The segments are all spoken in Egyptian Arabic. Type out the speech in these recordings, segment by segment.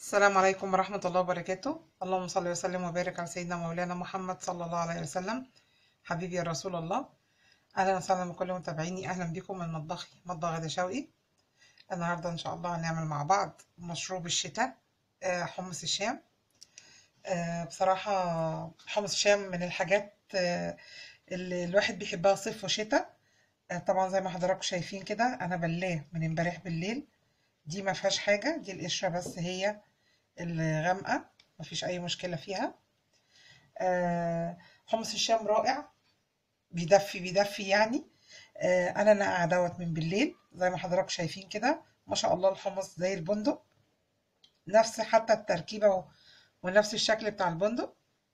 السلام عليكم ورحمة الله وبركاته اللهم صل وسلم وبارك على سيدنا مولانا محمد صلى الله عليه وسلم حبيبي يا رسول الله أهلا وسهلا بكل متابعيني أهلا بكم من مطبخي مطبخ غدا شوقي النهاردة إن شاء الله هنعمل مع بعض مشروب الشتاء آه، حمص الشام آه، بصراحة حمص الشام من الحاجات آه، اللي الواحد بيحبها صيف وشتاء آه، طبعا زي ما حضراتكم شايفين كده أنا بلاه من امبارح بالليل دي ما فيهاش حاجة دي القشرة بس هي الغامقة مفيش أي مشكلة فيها آه، حمص الشام رائع بيدفي بيدفي يعني آه، أنا نقع دوت من بالليل زي ما حضراتكم شايفين كده ما شاء الله الحمص زي البندق نفس حتى التركيبة و- ونفس الشكل بتاع البندق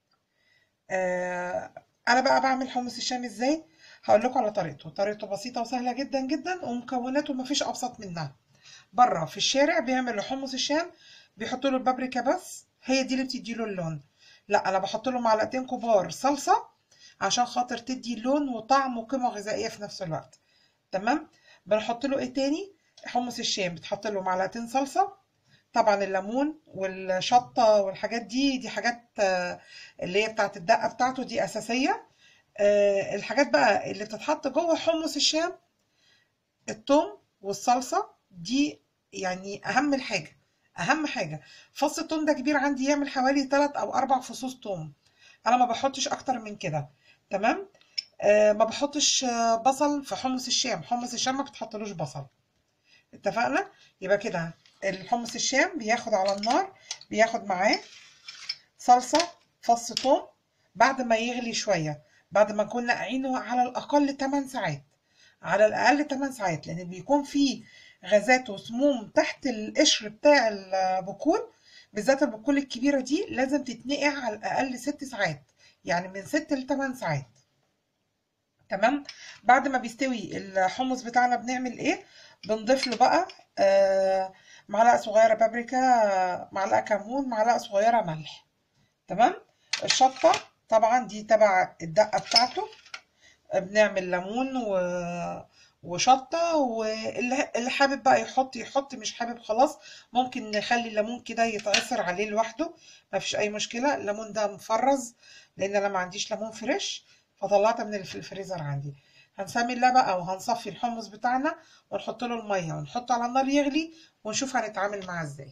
آه، أنا بقى بعمل حمص الشام إزاي هقول لكم على طريقته طريقته بسيطة وسهلة جدا جدا ومكوناته مفيش أبسط منها بره في الشارع بيعملوا حمص الشام بيحطوا له البابريكا بس هي دي اللي بتدي له اللون لا انا بحط له معلقتين كبار صلصه عشان خاطر تدي لون وطعم وقيمه غذائيه في نفس الوقت تمام بنحط له ايه تاني حمص الشام بتحط له معلقتين صلصه طبعا الليمون والشطه والحاجات دي دي حاجات آه، اللي هي بتاعت الدقه بتاعته دي اساسيه آه، الحاجات بقى اللي بتتحط جوه حمص الشام الثوم والصلصة دي يعني أهم الحاجة أهم حاجة فص الثوم ده كبير عندي يعمل حوالي 3 أو 4 فصوص ثوم أنا ما بحطش أكتر من كده تمام آه ما بحطش آه، بصل في حمص الشام حمص الشام ما بتحطلوش بصل اتفقنا يبقى كده الحمص الشام بياخد على النار بياخد معاه صلصة فص ثوم بعد ما يغلي شوية بعد ما نكون نقعينه على الأقل 8 ساعات على الأقل 8 ساعات لأن بيكون فيه غازات وسموم تحت القشر بتاع البقول بالذات البقول الكبيرة دي لازم تتنقع على الأقل 6 ساعات يعني من 6 ل 8 ساعات تمام بعد ما بيستوي الحمص بتاعنا بنعمل ايه بنضيف له بقى آه معلقة صغيرة بابريكا آه، معلقة كمون معلقة صغيرة ملح تمام الشطة طبعا دي تبع الدقة بتاعته بنعمل ليمون و... وشطة واللي اللي حابب بقى يحط يحط مش حابب خلاص ممكن نخلي الليمون كده يتعصر عليه لوحده مفيش أي مشكلة الليمون ده مفرز لأن أنا ما عنديش ليمون فريش فطلعت من اللي في الفريزر عندي هنسمي الله بقى وهنصفي الحمص بتاعنا ونحط له المية ونحطه على النار يغلي ونشوف هنتعامل معاه ازاي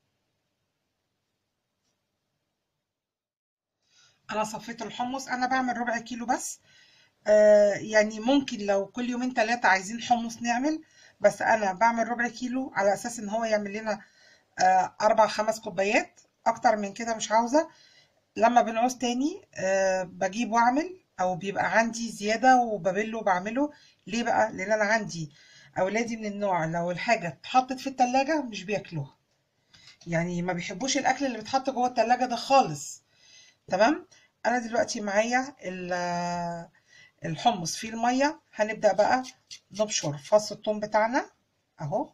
أنا صفيت الحمص أنا بعمل ربع كيلو بس آه، يعني ممكن لو كل يومين ثلاثة عايزين حمص نعمل بس أنا بعمل ربع كيلو على أساس إن هو يعمل لنا آه، أربع خمس كوبايات أكتر من كده مش عاوزة لما بنعوز تاني آه، بجيب وأعمل أو بيبقى عندي زيادة وببله وبعمله ليه بقى؟ لأن أنا عندي أولادي من النوع لو الحاجة اتحطت في التلاجة مش بياكلوها يعني ما بيحبوش الأكل اللي بيتحط جوه التلاجة ده خالص تمام أنا دلوقتي معايا ال- الحمص فيه المية هنبدأ بقى نبشر فص الثوم بتاعنا اهو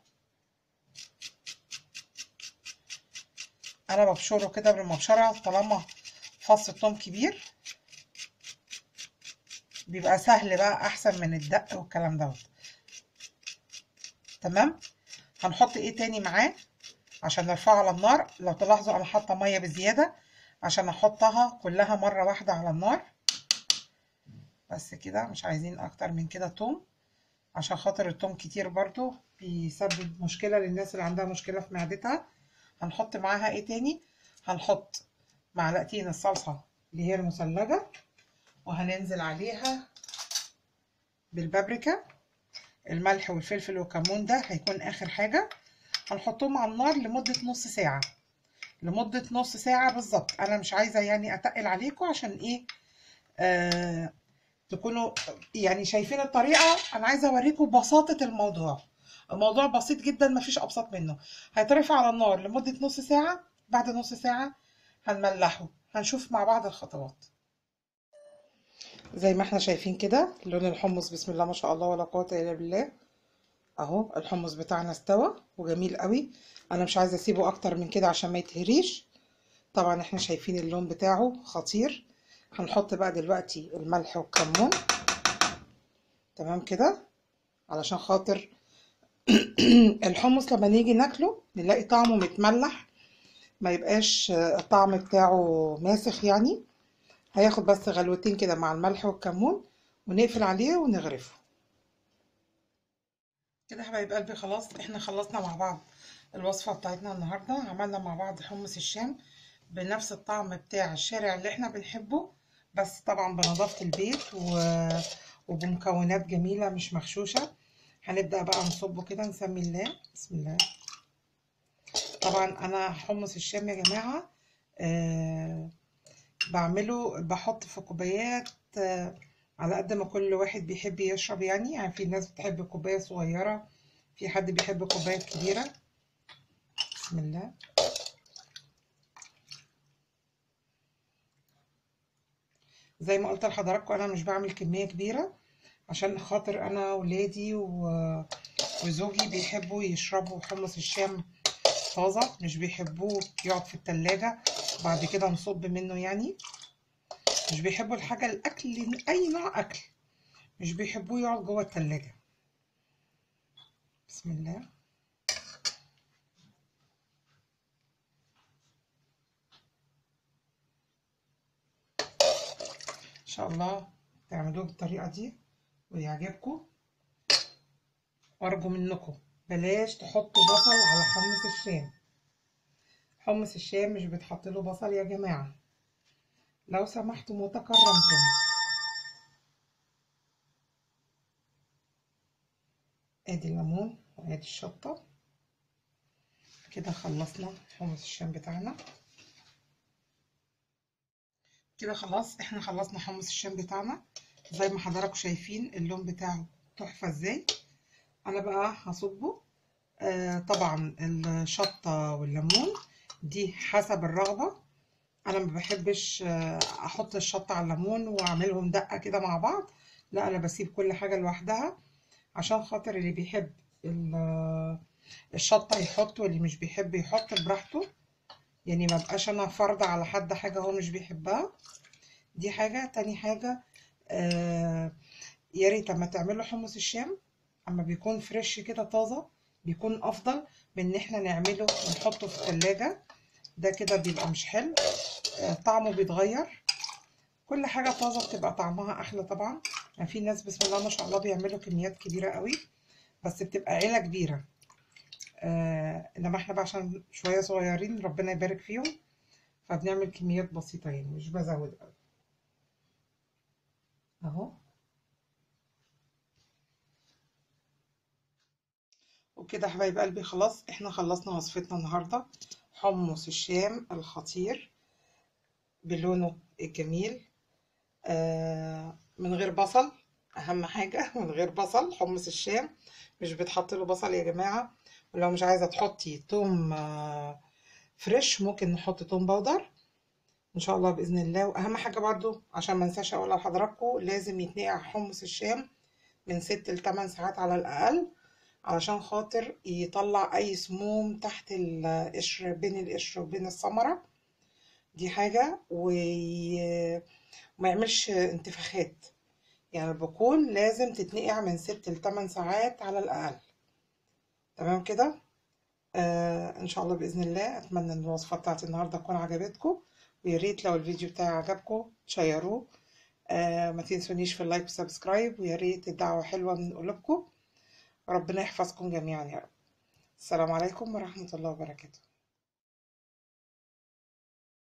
انا ببشره كده بالمبشرة طالما فص الثوم كبير بيبقى سهل بقى احسن من الدق والكلام دوت تمام هنحط ايه تاني معاه عشان نرفعه على النار لو تلاحظوا انا حاطه ميه بزياده عشان احطها كلها مره واحده على النار بس كده مش عايزين اكتر من كده توم عشان خاطر التوم كتير برضو بيسبب مشكلة للناس اللي عندها مشكلة في معدتها هنحط معاها ايه تاني هنحط معلقتين الصلصة اللي هي المثلجة وهننزل عليها بالبابريكا الملح والفلفل والكمون ده هيكون اخر حاجة هنحطهم على النار لمدة نص ساعة لمدة نص ساعة بالظبط انا مش عايزة يعني اتقل عليكم عشان ايه آه تكونوا يعني شايفين الطريقة أنا عايزة أوريكم بساطة الموضوع الموضوع بسيط جدا مفيش أبسط منه هيترفع على النار لمدة نص ساعة بعد نص ساعة هنملحه هنشوف مع بعض الخطوات زي ما احنا شايفين كده لون الحمص بسم الله ما شاء الله ولا قوة إلا بالله اهو الحمص بتاعنا استوى وجميل قوي انا مش عايزة اسيبه اكتر من كده عشان ما يتهريش طبعا احنا شايفين اللون بتاعه خطير هنحط بقى دلوقتي الملح والكمون تمام كده علشان خاطر الحمص لما نيجي ناكله نلاقي طعمه متملح ما يبقاش الطعم بتاعه ماسخ يعني هياخد بس غلوتين كده مع الملح والكمون ونقفل عليه ونغرفه كده يا حبايب قلبي خلاص احنا خلصنا مع بعض الوصفة بتاعتنا النهاردة عملنا مع بعض حمص الشام بنفس الطعم بتاع الشارع اللي احنا بنحبه بس طبعا بنظافة البيت و... وبمكونات جميلة مش مغشوشة هنبدأ بقى نصبه كده نسمي الله بسم الله طبعا انا حمص الشام يا جماعة آه بعمله بحط في كوبايات آه على قد ما كل واحد بيحب يشرب يعني يعني في ناس بتحب كوباية صغيرة في حد بيحب كوبايات كبيرة بسم الله زي ما قلت لحضراتكم انا مش بعمل كمية كبيرة عشان خاطر انا ولادي و... وزوجي بيحبوا يشربوا حمص الشام طازة مش بيحبوه يقعد في التلاجة بعد كده نصب منه يعني مش بيحبوا الحاجة الأكل أي نوع أكل مش بيحبوه يقعد جوه التلاجة بسم الله إن شاء الله تعملوه بالطريقة دي ويعجبكم وأرجو منكم بلاش تحطوا بصل على حمص الشام حمص الشام مش بتحط له بصل يا جماعة لو سمحتم وتكرمتم ادي الليمون وادي الشطة كده خلصنا حمص الشام بتاعنا كده خلاص احنا خلصنا حمص الشام بتاعنا زي ما حضراتكم شايفين اللون بتاعه تحفة ازاي انا بقى هصبه آه طبعا الشطة والليمون دي حسب الرغبة انا ما بحبش آه احط الشطة على الليمون واعملهم دقة كده مع بعض لا انا بسيب كل حاجة لوحدها عشان خاطر اللي بيحب الشطة يحط واللي مش بيحب يحط براحته يعني ما بقاش انا فرض على حد حاجة هو مش بيحبها دي حاجة تاني حاجة آه يا ريت لما تعملوا حمص الشام اما بيكون فريش كده طازة بيكون افضل من ان احنا نعمله ونحطه في التلاجة ده كده بيبقى مش حلو آه طعمه بيتغير كل حاجة طازة بتبقى طعمها احلى طبعا يعني في ناس بسم الله ما شاء الله بيعملوا كميات كبيرة قوي بس بتبقى عيلة كبيرة آه انما احنا بقى عشان شوية صغيرين ربنا يبارك فيهم فبنعمل كميات بسيطة يعني مش بزود قوي اهو وكده حبايب قلبي خلاص احنا خلصنا وصفتنا النهارده حمص الشام الخطير بلونه الجميل آه من غير بصل اهم حاجه من غير بصل حمص الشام مش بتحط له بصل يا جماعه ولو مش عايزه تحطي توم آه فريش ممكن نحط توم بودر ان شاء الله باذن الله واهم حاجه برضو عشان ما انساش اقول لحضراتكم لازم يتنقع حمص الشام من 6 ل 8 ساعات على الاقل علشان خاطر يطلع اي سموم تحت القشر بين القشر وبين الثمرة دي حاجة وما يعملش انتفاخات يعني البقول لازم تتنقع من ست لتمن ساعات على الأقل تمام كده آه ان شاء الله بإذن الله اتمنى ان الوصفة بتاعت النهاردة تكون عجبتكم ويا ريت لو الفيديو بتاعي عجبكم تشيروه آه ما تنسونيش في اللايك والسبسكرايب ويا ريت الدعوة حلوة من قلوبكم ربنا يحفظكم جميعا يا رب السلام عليكم ورحمة الله وبركاته